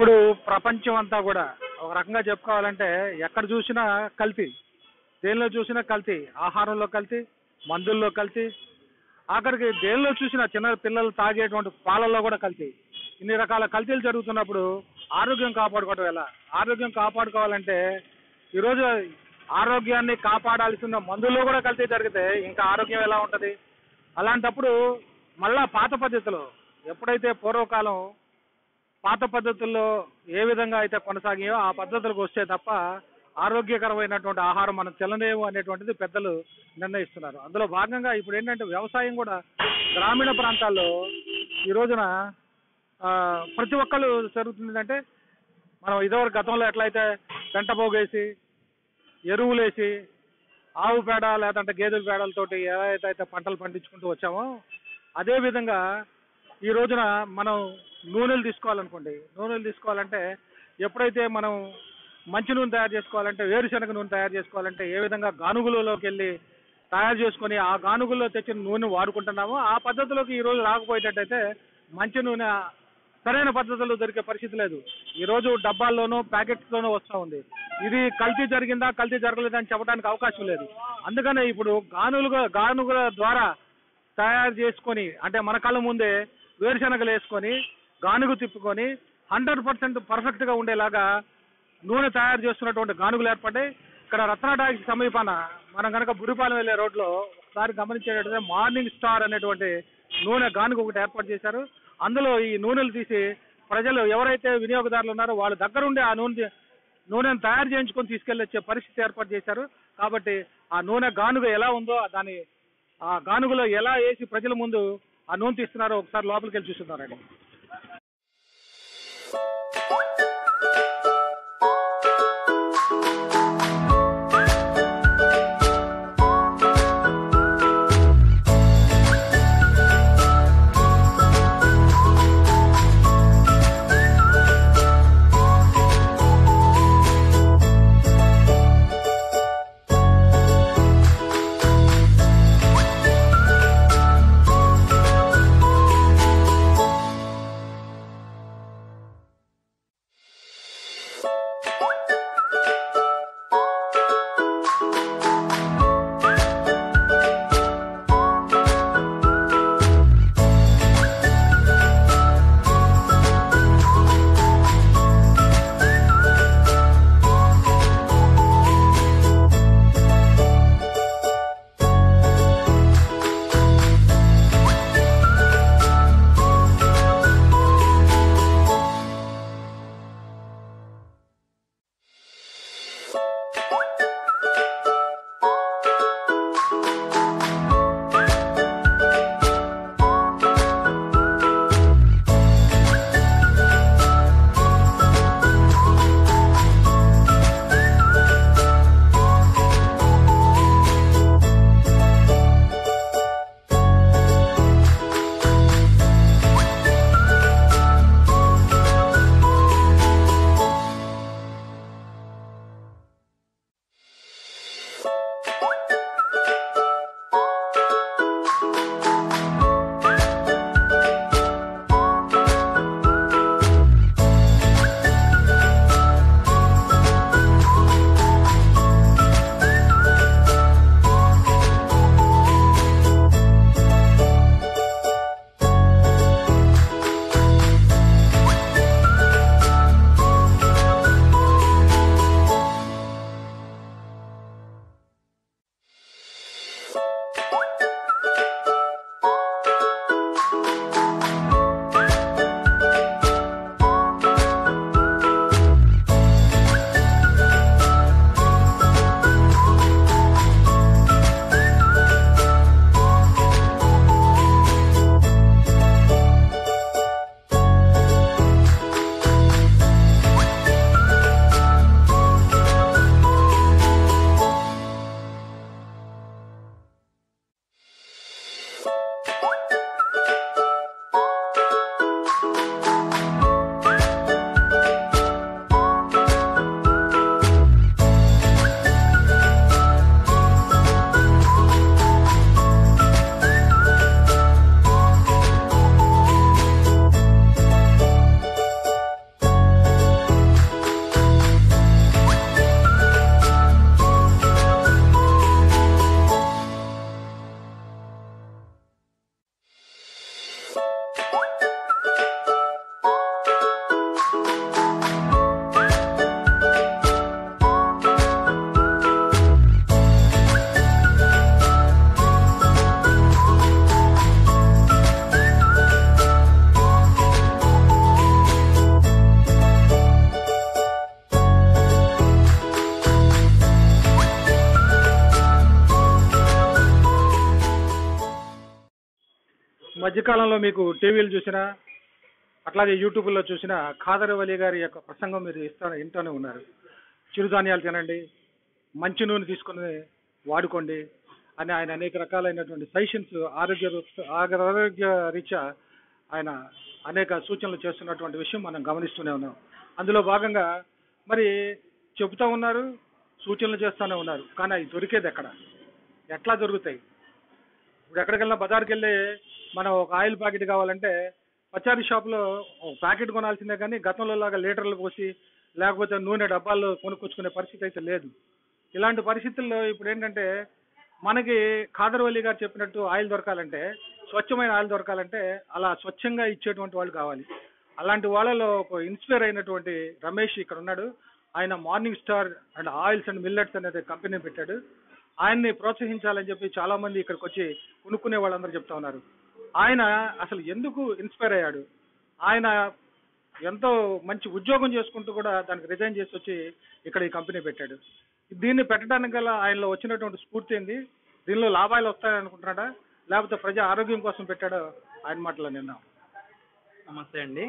ఇప్పుడు ప్రపంచం అంతా కూడా ఒక రకంగా చెప్పుకోవాలంటే ఎక్కడ చూసినా కల్తీ దేనిలో చూసినా కల్తీ ఆహారంలో కల్తీ మందుల్లో కల్తీ ఆఖరికి దేనిలో చూసినా చిన్న పిల్లలు తాగేటువంటి పాలల్లో కూడా కల్తీ ఇన్ని రకాల కల్తీలు జరుగుతున్నప్పుడు ఆరోగ్యం కాపాడుకోవడం ఎలా ఆరోగ్యం కాపాడుకోవాలంటే ఈరోజు ఆరోగ్యాన్ని కాపాడాల్సిన మందుల్లో కూడా కల్తీ జరిగితే ఇంకా ఆరోగ్యం ఎలా ఉంటుంది అలాంటప్పుడు మళ్ళా పాత పద్ధతిలో ఎప్పుడైతే పూర్వకాలం పాత పద్ధతుల్లో ఏ విధంగా అయితే కొనసాగాయో ఆ పద్ధతులకు వస్తే తప్ప ఆరోగ్యకరమైనటువంటి ఆహారం మనం తినలేము అనేటువంటిది పెద్దలు నిర్ణయిస్తున్నారు అందులో భాగంగా ఇప్పుడు ఏంటంటే వ్యవసాయం కూడా గ్రామీణ ప్రాంతాల్లో ఈ రోజున ఆ, ప్రతి ఒక్కళ్ళు జరుగుతుంది మనం ఇదివరకు గతంలో ఎట్లయితే పెంట పోగేసి ఎరువులేసి ఆవు పేడ లేదంటే గేదెల పేడలతోటి ఎలా అయితే అయితే పంటలు పండించుకుంటూ వచ్చామో అదే విధంగా ఈ రోజున మనం నూనెలు తీసుకోవాలనుకోండి నూనెలు తీసుకోవాలంటే ఎప్పుడైతే మనం మంచి నూనె తయారు చేసుకోవాలంటే వేరుశనగ నూనె తయారు చేసుకోవాలంటే ఏ విధంగా గానుగులలోకి వెళ్ళి తయారు చేసుకొని ఆ గానుగుల్లో తెచ్చిన నూనె వాడుకుంటున్నామో ఆ పద్ధతిలోకి ఈ రోజు రాకపోయేటట్టయితే మంచి నూనె సరైన పద్ధతిలో దొరికే పరిస్థితి లేదు ఈ రోజు డబ్బాల్లోనూ ప్యాకెట్స్లోనూ వస్తూ ఉంది ఇది కల్తీ జరిగిందా కల్తీ జరగలేదని చెప్పడానికి అవకాశం లేదు అందుకనే ఇప్పుడు గానులుగా గానుగుల ద్వారా తయారు చేసుకొని అంటే మన కళ్ళ ముందే వేరుశనగలు వేసుకొని గానుగు తిప్పుకొని హండ్రెడ్ పర్సెంట్ పర్ఫెక్ట్ గా ఉండేలాగా నూనె తయారు చేస్తున్నటువంటి గానుగులు ఏర్పడ్డాయి ఇక్కడ రత్నాటాకి సమీపాన మనం కనుక బురిపాలెం వెళ్ళే రోడ్లో ఒకసారి గమనించేటట్టు మార్నింగ్ స్టార్ అనేటువంటి నూనె గానుగు ఒకటి ఏర్పాటు చేశారు అందులో ఈ నూనెలు తీసి ప్రజలు ఎవరైతే వినియోగదారులు ఉన్నారో వాళ్ళ దగ్గర ఉండి ఆ నూనె నూనెను తయారు చేయించుకొని తీసుకెళ్ళి వచ్చే పరిస్థితి ఏర్పాటు చేశారు కాబట్టి ఆ నూనె గానుగ ఎలా ఉందో దాని ఆ గానుగలో ఎలా వేసి ప్రజల ముందు ఆ నూనె తీస్తున్నారో ఒకసారి లోపలికి వెళ్ళి చూస్తున్నారండి మధ్యకాలంలో మీకు టీవీలు చూసినా అట్లాగే యూట్యూబ్లో చూసినా ఖాదర్ వలి గారి యొక్క ప్రసంగం మీరు ఇస్తా వింటూనే ఉన్నారు చిరుధాన్యాలు తినండి మంచి నూనె తీసుకొని వాడుకోండి అని ఆయన అనేక రకాలైనటువంటి సజెషన్స్ ఆరోగ్య రూప- ఆరోగ్య రీత్యా ఆయన అనేక సూచనలు చేస్తున్నటువంటి విషయం మనం గమనిస్తూనే ఉన్నాం అందులో భాగంగా మరి చెబుతా ఉన్నారు సూచనలు చేస్తూనే ఉన్నారు కానీ అవి దొరికేది ఎక్కడ ఎట్లా దొరుకుతాయి ఇప్పుడు ఎక్కడికి వెళ్ళినా బజార్కి వెళ్ళి మనం ఒక ఆయిల్ ప్యాకెట్ కావాలంటే పచారీ షాప్లో ఒక ప్యాకెట్ కొనాల్సిందే కానీ గతంలో లాగా లీటర్లు పోసి లేకపోతే నూనె డబ్బాల్లో కొనుక్కొచ్చుకునే పరిస్థితి అయితే లేదు ఇలాంటి పరిస్థితుల్లో ఇప్పుడు ఏంటంటే మనకి ఖాదర్వల్లి గారు చెప్పినట్టు ఆయిల్ దొరకాలంటే స్వచ్ఛమైన ఆయిల్ దొరకాలంటే అలా స్వచ్ఛంగా ఇచ్చేటువంటి వాళ్ళు కావాలి అలాంటి వాళ్ళలో ఒక ఇన్స్పైర్ అయినటువంటి రమేష్ ఇక్కడ ఉన్నాడు ఆయన Morning Star and oils and millets అనేది కంపెనీ పెట్టాడు ఆయన్ని ప్రోత్సహించాలని చెప్పి చాలా మంది ఇక్కడికి వచ్చి కొనుక్కునే వాళ్ళందరూ చెప్తా ఉన్నారు ఆయన అసలు ఎందుకు ఇన్స్పైర్ అయ్యాడు ఆయన ఎంతో మంచి ఉద్యోగం చేసుకుంటూ కూడా దానికి రిజైన్ చేసి వచ్చి ఇక్కడ ఈ కంపెనీ పెట్టాడు దీన్ని పెట్టడానికి గల ఆయనలో వచ్చినటువంటి స్ఫూర్తి ఏంది దీనిలో లాభాలు వస్తాయని అనుకుంటున్నాడా లేకపోతే ప్రజా ఆరోగ్యం కోసం పెట్టాడో ఆయన మాటలో నిన్నాం నమస్తే అండి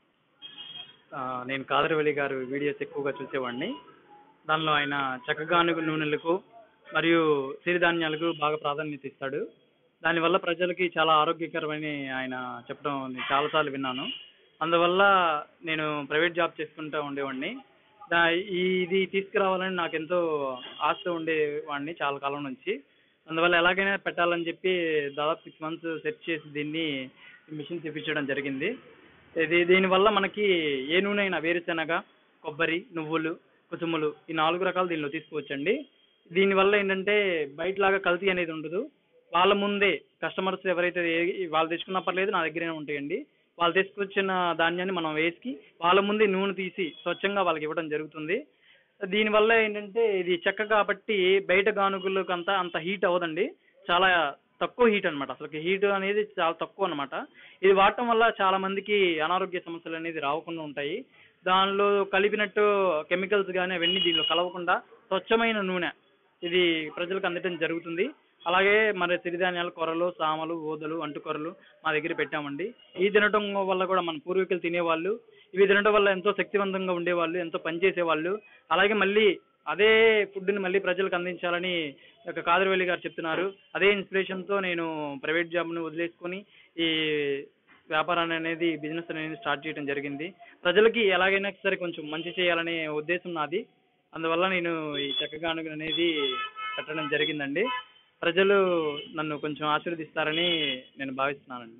ఆ, నేను కాదరవల్లి గారు వీడియోస్ ఎక్కువగా చూసేవాడిని దానిలో ఆయన చక్కగానుగు నూనెలకు మరియు సిరిధాన్యాలకు బాగా ప్రాధాన్యత ఇస్తాడు దానివల్ల ప్రజలకి చాలా ఆరోగ్యకరమని ఆయన చెప్పడం నేను చాలాసార్లు విన్నాను అందువల్ల నేను ప్రైవేట్ జాబ్ చేసుకుంటూ ఉండేవాడిని దా ఈ- ఇది తీసుకురావాలని నాకు ఎంతో ఆశ ఉండేవాడిని చాలా కాలం నుంచి అందువల్ల ఎలాగైనా పెట్టాలని చెప్పి దాదాపు సిక్స్ మంత్స్ సెట్ చేసి దీన్ని మిషన్ తెప్పించడం జరిగింది ఇది దీనివల్ల మనకి ఏ నూనె అయినా వేరుశెనగ కొబ్బరి నువ్వులు కుసుములు ఈ నాలుగు రకాలు దీనిలో తీసుకోవచ్చండి దీనివల్ల ఏంటంటే బయటలాగా కల్తీ అనేది ఉండదు వాళ్ళ ముందే కస్టమర్స్ ఎవరైతే ఏ- వాళ్ళు తెచ్చుకున్నా పర్లేదు నా దగ్గరే ఉంటాయండి వాళ్ళు తీసుకొచ్చిన ధాన్యాన్ని మనం వేసి వాళ్ళ ముందే నూనె తీసి స్వచ్ఛంగా వాళ్ళకి ఇవ్వడం జరుగుతుంది దీనివల్ల ఏంటంటే ఇది చెక్క కాబట్టి బయట గానుగులకు అంతా అంత హీట్ అవ్వదండి చాలా తక్కువ హీట్ అన్నమాట అసలు హీట్ అనేది చాలా తక్కువ అన్నమాట ఇది వాడటం వల్ల చాలా మందికి అనారోగ్య సమస్యలు అనేది రాకుండా ఉంటాయి దానిలో కలిపినట్టు కెమికల్స్ కానీ అవన్నీ దీనిలో కలవకుండా స్వచ్ఛమైన నూనె ఇది ప్రజలకు అందటం జరుగుతుంది అలాగే మరి సిరిధాన్యాలు కొరలు సామలు ఊదలు అంటుకొరలు మా దగ్గర పెట్టామండి ఈ తినటం వల్ల కూడా మన పూర్వీకులు తినేవాళ్ళు ఇవి తినడం వల్ల ఎంతో శక్తివంతంగా ఉండేవాళ్ళు ఎంతో పనిచేసేవాళ్ళు అలాగే మళ్ళీ అదే ఫుడ్ని మళ్ళీ ప్రజలకు అందించాలని ఒక కాదరవల్లి గారు చెప్తున్నారు అదే ఇన్స్పిరేషన్తో నేను ప్రైవేట్ జాబ్ను వదిలేసుకొని ఈ వ్యాపారాన్ని అనేది బిజినెస్ అనేది స్టార్ట్ చేయడం జరిగింది ప్రజలకి ఎలాగైనా సరే కొంచెం మంచి చేయాలనే ఉద్దేశం నాది అందువల్ల నేను ఈ చక్కగానుగ అనేది పెట్టడం జరిగిందండి ప్రజలు నన్ను కొంచెం ఆశీర్వదిస్తారని నేను భావిస్తున్నానండి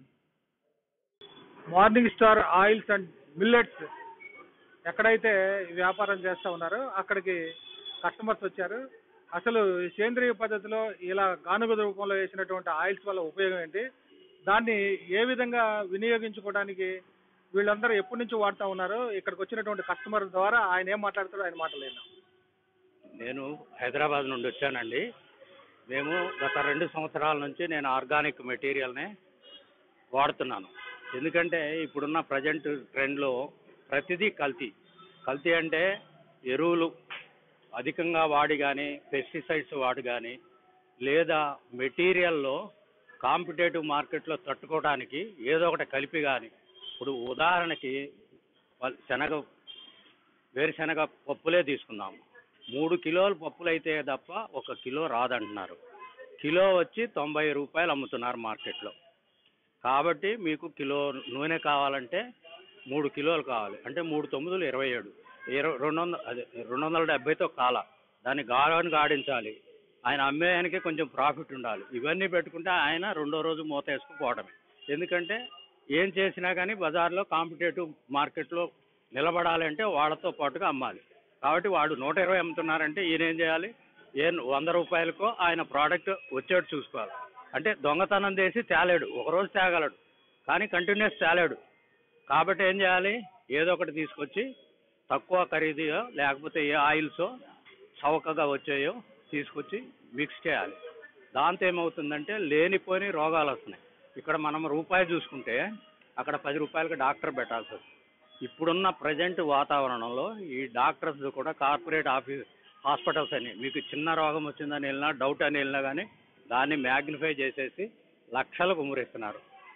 Morning Star oils and millets ఎక్కడైతే ఈ వ్యాపారం చేస్తా ఉన్నారో అక్కడికి కస్టమర్స్ వచ్చారు అసలు ఈ సేంద్రియ పద్ధతిలో ఇలా గానుగ రూపంలో వేసినటువంటి ఆయిల్స్ వల్ల ఉపయోగం ఏంటి దాన్ని ఏ విధంగా వినియోగించుకోవడానికి వీళ్ళందరూ ఎప్పటి నుంచి వాడుతూ ఉన్నారు ఇక్కడికి వచ్చినటువంటి కస్టమర్ ద్వారా ఆయన ఏం మాట్లాడతాడో ఆయన మాటలేను నేను హైదరాబాద్ నుండి వచ్చానండి మేము గత రెండు సంవత్సరాల నుంచి నేను ఆర్గానిక్ మెటీరియల్ని వాడుతున్నాను ఎందుకంటే ఇప్పుడున్న ప్రజెంట్ ట్రెండ్లో ప్రతిదీ కల్తీ కల్తీ అంటే ఎరువులు అధికంగా వాడి కానీ పెస్టిసైడ్స్ వాడి కానీ లేదా మెటీరియల్లో కాంపిటేటివ్ మార్కెట్లో తట్టుకోవడానికి ఏదో ఒకటి కలిపి కానీ ఇప్పుడు ఉదాహరణకి వల్- శనగ వేరుశనగ పప్పులే తీసుకుందాం మూడు కిలోలు పప్పులు అయితే తప్ప ఒక కిలో రాదంటున్నారు కిలో వచ్చి తొంభై రూపాయలు అమ్ముతున్నారు మార్కెట్లో కాబట్టి మీకు కిలో నూనె కావాలంటే మూడు కిలోలు కావాలి అంటే మూడు తొమ్మిదిలు ఇరవై ఏడు ఇరవై రెండు వందల అదే రెండు వందల డెబ్బైతో కాల దాన్ని గాలానికి ఆడించాలి ఆయన అమ్మేయానికి కొంచెం ప్రాఫిట్ ఉండాలి ఇవన్నీ పెట్టుకుంటే ఆయన రెండో రోజు మూత వేసుకుపోవడమే ఎందుకంటే ఏం చేసినా కానీ బజార్లో కాంపిటేటివ్ మార్కెట్లో నిలబడాలంటే వాళ్ళతో పాటుగా అమ్మాలి కాబట్టి వాడు నూట ఇరవై అమ్ముతున్నారంటే ఈయన ఏం చేయాలి ఏ వంద రూపాయలకో ఆయన ప్రోడక్ట్ వచ్చేట్టు చూసుకోవాలి అంటే దొంగతనం చేసి తేలేడు ఒకరోజు తేగలడు కానీ కంటిన్యూస్ తేలేడు కాబట్టి ఏం చేయాలి ఏదో ఒకటి తీసుకొచ్చి తక్కువ ఖరీదుగా లేకపోతే ఏ ఆయిల్సో చౌకగా వచ్చాయో తీసుకొచ్చి మిక్స్ చేయాలి దాంతో ఏమవుతుందంటే లేనిపోని రోగాలు వస్తున్నాయి ఇక్కడ మనం రూపాయి చూసుకుంటే అక్కడ పది రూపాయలకి డాక్టర్ పెట్టాల్సి వస్తుంది ఇప్పుడున్న ప్రజెంట్ వాతావరణంలో ఈ డాక్టర్స్ కూడా కార్పొరేట్ ఆఫీస్ హాస్పిటల్స్ అని మీకు చిన్న రోగం వచ్చిందని వెళ్ళినా డౌట్ అని వెళ్ళినా కానీ దాన్ని మ్యాగ్నిఫై చేసేసి లక్షలు కుమ్మరిస్తున్నారు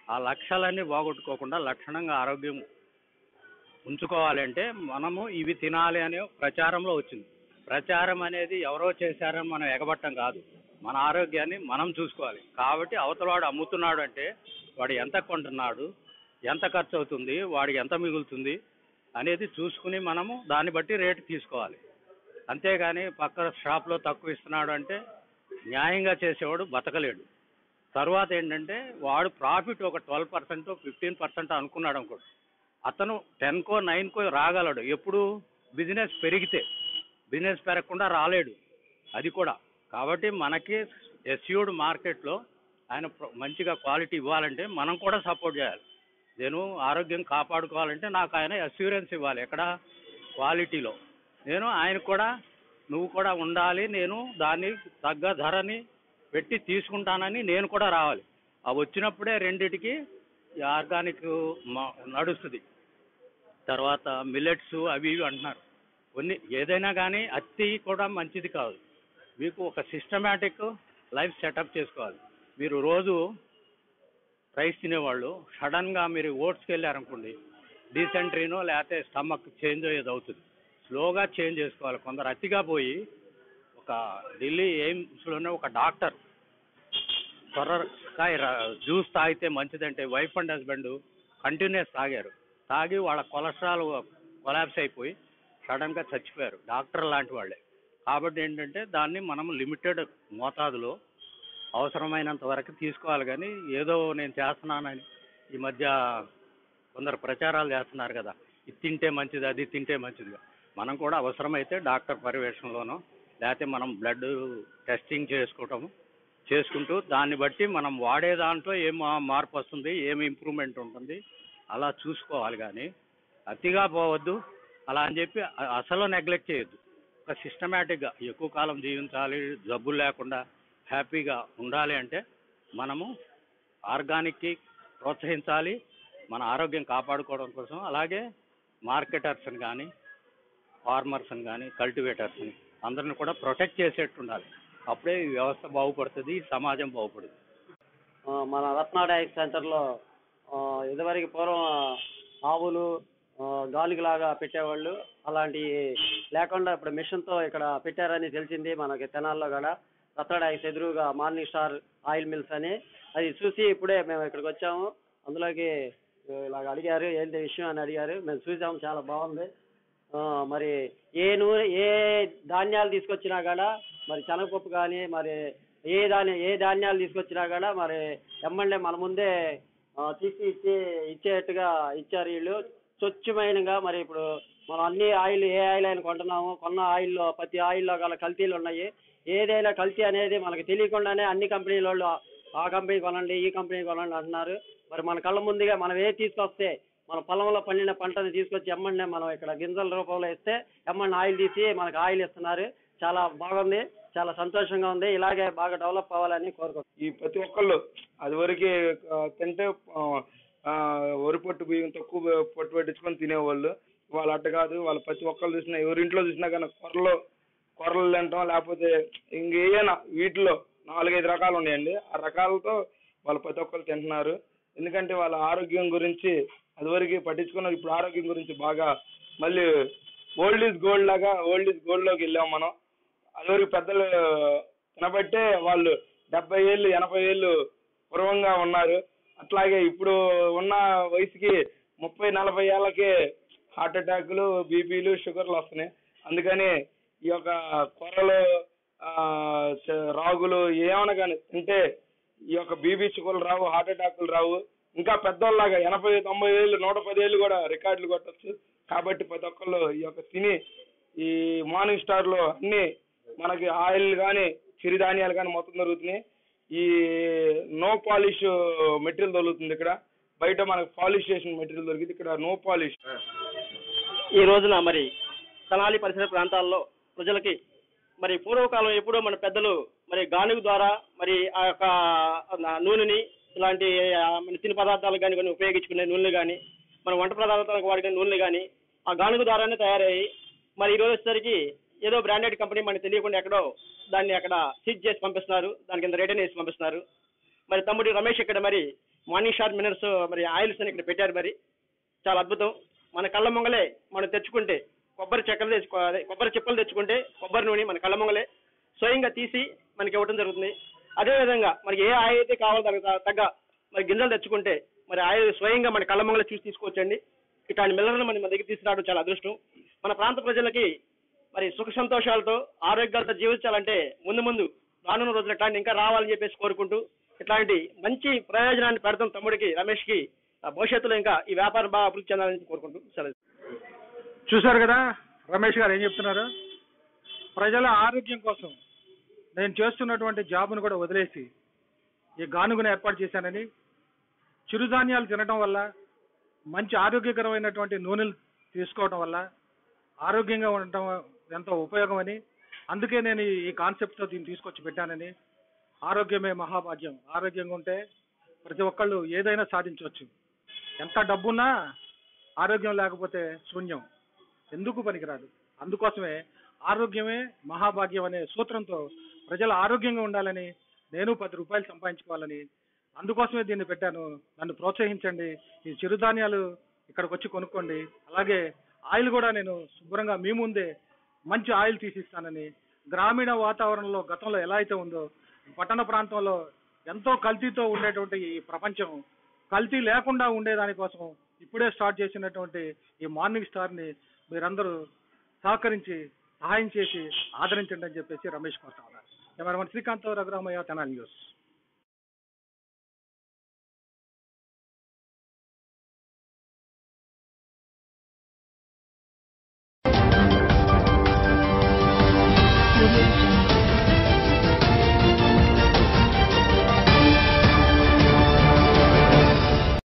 ఆ లక్ష్యాలన్నీ పోగొట్టుకోకుండా లక్షణంగా ఆరోగ్యం ఉంచుకోవాలంటే మనము ఇవి తినాలి అనే ప్రచారంలో వచ్చింది ప్రచారం అనేది ఎవరో చేశారని మనం ఎగబట్టం కాదు మన ఆరోగ్యాన్ని మనం చూసుకోవాలి కాబట్టి అవతలవాడు అమ్ముతున్నాడు అంటే వాడు ఎంత కొంటున్నాడు ఎంత ఖర్చు అవుతుంది వాడికి ఎంత మిగులుతుంది అనేది చూసుకుని మనము దాన్ని బట్టి రేటు తీసుకోవాలి అంతేగాని పక్క షాప్లో తక్కువ ఇస్తున్నాడు అంటే న్యాయంగా చేసేవాడు బతకలేడు తర్వాత ఏంటంటే వాడు ప్రాఫిట్ ఒక ట్వెల్వ్ పర్సెంట్ ఫిఫ్టీన్ పర్సెంట్ అనుకున్నాడు అనుకోడు అతను టెన్కో నైన్కో రాగలడు ఎప్పుడు బిజినెస్ పెరిగితే బిజినెస్ పెరగకుండా రాలేడు అది కూడా కాబట్టి మనకి ఎస్యూడ్ మార్కెట్లో ఆయన ప్ర- మంచిగా క్వాలిటీ ఇవ్వాలంటే మనం కూడా సపోర్ట్ చేయాలి నేను ఆరోగ్యం కాపాడుకోవాలంటే నాకు ఆయన అస్యూరెన్స్ ఇవ్వాలి ఎక్కడ క్వాలిటీలో నేను ఆయన కూడా నువ్వు కూడా ఉండాలి నేను దాన్ని తగ్గ ధరని పెట్టి తీసుకుంటానని నేను కూడా రావాలి అవి వచ్చినప్పుడే రెండిటికి ఈ ఆర్గానిక్ మ- నడుస్తుంది తర్వాత మిల్లెట్స్ అవి ఇవి అంటున్నారు కొన్ని ఏదైనా కానీ అతి కూడా మంచిది కాదు మీకు ఒక సిస్టమేటిక్ లైఫ్ సెటప్ చేసుకోవాలి మీరు రోజు రైస్ తినేవాళ్ళు సడన్గా మీరు ఓట్స్కి వెళ్ళారనుకోండి డీసెంట్రీనో లేకపోతే స్టమక్ చేంజ్ అయ్యేది అవుతుంది స్లోగా చేంజ్ చేసుకోవాలి కొందరు అతిగా పోయి ఒక ఢిల్లీ ఎయిమ్స్లోనే ఒక డాక్టర్ సొరకాయ ర- జ్యూస్ తాగితే మంచిదంటే వైఫ్ అండ్ హస్బెండ్ కంటిన్యూస్ తాగారు తాగి వాళ్ళ కొలెస్ట్రాల్ కొలాప్స్ అయిపోయి సడన్గా చచ్చిపోయారు డాక్టర్ లాంటి వాళ్ళే కాబట్టి ఏంటంటే దాన్ని మనం లిమిటెడ్ మోతాదులో అవసరమైనంత వరకు తీసుకోవాలి కానీ ఏదో నేను చేస్తున్నానని ఈ మధ్య కొందరు ప్రచారాలు చేస్తున్నారు కదా ఇది తింటే మంచిది అది తింటే మంచిది మనం కూడా అవసరమైతే డాక్టర్ పర్యవేక్షణలోనో లేకపోతే మనం బ్లడ్ టెస్టింగ్ చేసుకోవటము చేసుకుంటూ దాన్ని బట్టి మనం వాడే దాంట్లో ఏం మా- మార్పు వస్తుంది ఏమి ఇంప్రూవ్మెంట్ ఉంటుంది అలా చూసుకోవాలి కానీ అతిగా పోవద్దు అలా అని చెప్పి అ- అసలు నెగ్లెక్ట్ చేయొద్దు ఒక సిస్టమేటిక్గా ఎక్కువ కాలం జీవించాలి జబ్బులు లేకుండా హ్యాపీగా ఉండాలి అంటే మనము ఆర్గానిక్కి ప్రోత్సహించాలి మన ఆరోగ్యం కాపాడుకోవడం కోసం అలాగే మార్కెటర్స్ని కానీ ఫార్మర్స్ని కానీ కల్టివేటర్స్ని అందరిని కూడా ప్రొటెక్ట్ చేసేట్టు ఉండాలి అప్పుడే ఈ వ్యవస్థ బాగుపడుతుంది ఈ సమాజం బాగుపడుతుంది ఆ, మన రత్నా డైట్ సెంటర్లో ఆ, ఇదివరకు పూర్వం ఆవులు ఆ, గాలిగలాగా పెట్టేవాళ్ళు అలాంటి లేకుండా ఇప్పుడు మిషన్తో ఇక్కడ పెట్టారని తెలిసింది మనకి తెనాల్లో కూడా రత్నా డైస్ ఎదురుగా మార్నింగ్ స్టార్ ఆయిల్ మిల్స్ అని అది చూసి ఇప్పుడే మేము ఇక్కడికి వచ్చాము అందులోకి ఆ, ఇలాగ అడిగారు ఏంటి విషయం అని అడిగారు మేము చూసాము చాలా బాగుంది ఆ, మరి ఏ నూనె ఏ ధాన్యాలు తీసుకొచ్చినా కూడా మరి శనగపప్పు కానీ మరి ఏ ధాన్య ఏ ధాన్యాలు తీసుకొచ్చినా కూడా మరి ఎమ్మండే మన ముందే ఆ, తీసి ఇచ్చి ఇచ్చేట్టుగా ఇచ్చారు వీళ్ళు స్వచ్ఛమైనగా మరి ఇప్పుడు మనం అన్ని ఆయిల్ ఏ ఆయిల్ అయినా కొంటున్నాము కొన్న ఆయిల్లో ప్రతి ఆయిల్లో గల కల్తీలు ఉన్నాయి ఏదైనా కల్తీ అనేది మనకు తెలియకుండానే అన్ని కంపెనీల వాళ్ళు ఆ కంపెనీ కొనండి ఈ కంపెనీ కొనండి అంటున్నారు మరి మన కళ్ళ ముందుగా మనం ఏ తీసుకొస్తే మన పొలంలో పండిన పంటని తీసుకొచ్చి ఎమ్మండే మనం ఇక్కడ గింజల రూపంలో ఇస్తే ఎమ్మండి ఆయిల్ తీసి మనకు ఆయిల్ ఇస్తున్నారు చాలా బాగుంది చాలా సంతోషంగా ఉంది ఇలాగే బాగా డెవలప్ అవ్వాలని కోరుకుంటున్నాను ఈ ప్రతి ఒక్కళ్ళు అది వరకు తింటే ఆ, ఆ, వరి పొట్టు బియ్యం తక్కువ పొట్టు పెట్టించుకొని తినేవాళ్ళు వాళ్ళు అట్ట కాదు వాళ్ళు ప్రతి ఒక్కళ్ళు చూసినా ఎవరింట్లో చూసినా కానీ కొర్రలు కొర్రలు తింటాం లేకపోతే ఇంకేమైనా వీటిలో నాలుగైదు రకాలు ఉన్నాయండి ఆ రకాలతో వాళ్ళు ప్రతి ఒక్కరు తింటున్నారు ఎందుకంటే వాళ్ళ ఆరోగ్యం గురించి అదివరకు పట్టించుకున్నారు ఇప్పుడు ఆరోగ్యం గురించి బాగా మళ్ళీ ఓల్డ్ ఈజ్ గోల్డ్ లాగా ఓల్డ్ ఈజ్ గోల్డ్ లోకి వెళ్ళాం మనం అదివరకు పెద్దలు తినబట్టే వాళ్ళు డెబ్బై ఏళ్ళు ఎనభై ఏళ్ళు పూర్వంగా ఉన్నారు అట్లాగే ఇప్పుడు ఉన్న వయసుకి ముప్పై నలభై ఏళ్ళకే హార్ట్ అటాక్లు బీపీలు షుగర్లు వస్తున్నాయి అందుకని ఈ యొక్క కొర్రలు ఆ, చ- రాగులు ఏమైనా కానీ తింటే ఈ యొక్క బీపీ షుగర్లు రావు హార్ట్ అటాక్లు రావు ఇంకా పెద్దోళ్ళలాగా ఎనభై తొంభై ఏళ్ళు నూట పది ఏళ్ళు కూడా రికార్డులు కొట్టచ్చు కాబట్టి ప్రతి ఒక్కళ్ళు ఈ యొక్క తిని ఈ మార్నింగ్ స్టార్ లో అన్ని మనకి ఆయిల్ కానీ చిరుధాన్యాలు కానీ మొత్తం దొరుకుతున్నాయి ఈ నో పాలిష్ మెటీరియల్ దొరుకుతుంది ఇక్కడ బయట మనకు పాలిష్ చేసిన మెటీరియల్ దొరికింది ఇక్కడ నో పాలిష్ ఈ రోజున మరి తెనాలి పరిసర ప్రాంతాల్లో ప్రజలకి మరి పూర్వకాలం ఎప్పుడో మన పెద్దలు మరి గానుగ ద్వారా మరి ఆ యొక్క నా- నూనెని ఇలాంటి ఆ, మన తిని పదార్థాలు కానీ కొన్ని ఉపయోగించుకునే నూనెలు కానీ మన వంట పదార్థాలకు వాడిన నూనెలు కానీ ఆ గానుగ ద్వారానే తయారయ్యాయి మరి ఈ రోజు వచ్చేసరికి ఏదో బ్రాండెడ్ కంపెనీ మనకి తెలియకుండా ఎక్కడో దాన్ని అక్కడ సీజ్ చేసి పంపిస్తున్నారు దానికి ఇంత రిటర్న్ వేసి పంపిస్తున్నారు మరి తమ్ముడి రమేష్ ఇక్కడ మరి మార్నింగ్ షార్ మినర్స్ మరి ఆయిల్స్ అని ఇక్కడ పెట్టారు మరి చాలా అద్భుతం మన కళ్ళ మొంగలే మనం తెచ్చుకుంటే కొబ్బరి చెక్కలు తెచ్చుకో అదే కొబ్బరి చిప్పలు తెచ్చుకుంటే కొబ్బరి నూనె మన కళ్ళ మొంగలే స్వయంగా తీసి మనకి ఇవ్వడం జరుగుతుంది అదేవిధంగా మనకి ఏ ఆయిల్ అయితే కావాలో దానికి త- తగ్గ మరి గింజలు తెచ్చుకుంటే మరి ఆయిల్ స్వయంగా మన కళ్ళ మొంగలే చూసి తీసుకోవచ్చండి ఇట్లాంటి మిల్లర్లను మన మన దగ్గర తీసుకురావడం చాలా అదృష్టం మన ప్రాంత ప్రజలకి మరి సుఖ సంతోషాలతో ఆరోగ్యాలతో జీవించాలంటే ముందు ముందు రానున్న రోజులు ఇట్లాంటి ఇంకా రావాలని చెప్పేసి కోరుకుంటూ ఇట్లాంటి మంచి ప్రయోజనాన్ని పెడతాం తమ్ముడికి రమేష్కి ఆ భవిష్యత్తులో ఇంకా ఈ వ్యాపారం బాగా అభివృద్ధి చెందాలని కోరుకుంటూ సెలవు చూశారు కదా రమేష్ గారు ఏం చెప్తున్నారు ప్రజల ఆరోగ్యం కోసం నేను చేస్తున్నటువంటి జాబ్ను కూడా వదిలేసి ఈ గానుగును ఏర్పాటు చేశానని చిరుధాన్యాలు తినడం వల్ల మంచి ఆరోగ్యకరమైనటువంటి నూనెలు తీసుకోవడం వల్ల ఆరోగ్యంగా ఉండటం ఎంతో ఉపయోగమని అందుకే నేను ఈ- ఈ కాన్సెప్ట్తో దీన్ని తీసుకొచ్చి పెట్టానని ఆరోగ్యమే మహాభాగ్యం ఆరోగ్యంగా ఉంటే ప్రతి ఒక్కళ్ళు ఏదైనా సాధించవచ్చు ఎంత డబ్బున్నా ఆరోగ్యం లేకపోతే శూన్యం ఎందుకు పనికిరాదు అందుకోసమే ఆరోగ్యమే మహాభాగ్యం అనే సూత్రంతో ప్రజలు ఆరోగ్యంగా ఉండాలని నేను పది రూపాయలు సంపాదించుకోవాలని అందుకోసమే దీన్ని పెట్టాను నన్ను ప్రోత్సహించండి ఈ చిరుధాన్యాలు ఇక్కడికి వచ్చి కొనుక్కోండి అలాగే ఆయిల్ కూడా నేను శుభ్రంగా మీ ముందే మంచి ఆయిల్ తీసిస్తానని గ్రామీణ వాతావరణంలో గతంలో ఎలా అయితే ఉందో పట్టణ ప్రాంతంలో ఎంతో కల్తీతో ఉండేటువంటి ఈ ప్రపంచం కల్తీ లేకుండా ఉండేదానికోసం ఇప్పుడే స్టార్ట్ చేసినటువంటి ఈ మార్నింగ్ స్టార్ని మీరందరూ సహకరించి సహాయం చేసి ఆదరించండి అని చెప్పేసి రమేష్ కోరుతా ఉన్నారు కెమెరామన్ శ్రీకాంత్ రఘురామయ్య తెనాలి న్యూస్